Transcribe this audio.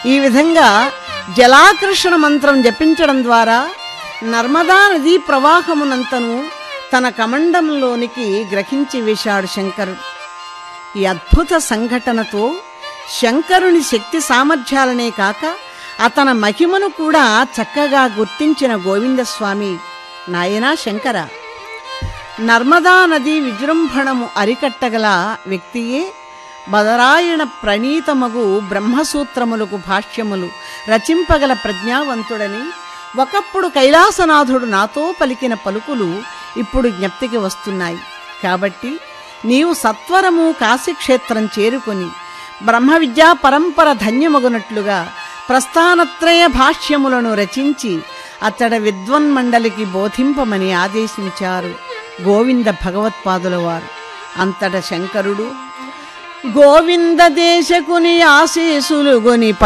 ఈ విధంగా జలాకర్షణ మంత్రం జపించడం ద్వారా నర్మదా నదీ ప్రవాహమునంతను తన కమండంలోనికి గ్రహించి వేశాడు శంకరుడు ఈ అద్భుత సంఘటనతో శంకరుని శక్తి సామర్థ్యాలనే కాక అతని మహిమను కూడా చక్కగా గుర్తించిన గోవిందస్వామి నాయనా శంకర నర్మదా నది విజృంభణము అరికట్టగల వ్యక్తియే బదరాయణ ప్రణీతమగు బ్రహ్మసూత్రములకు భాష్యములు రచింపగల ప్రజ్ఞావంతుడని ఒకప్పుడు కైలాసనాథుడు నాతో పలికిన పలుకులు ఇప్పుడు జ్ఞప్తికి వస్తున్నాయి కాబట్టి నీవు సత్వరము కాశీక్షేత్రం చేరుకొని బ్రహ్మ విద్యా పరంపర ధన్యమగునట్లుగా ప్రస్థానత్రయ భాష్యములను రచించి అతడ విద్వన్మండలికి బోధింపమని ఆదేశించారు గోవింద భగవత్పాదుల వారు అంతట శంకరుడు గోవింద దేశకుని ఆశీసులు గొని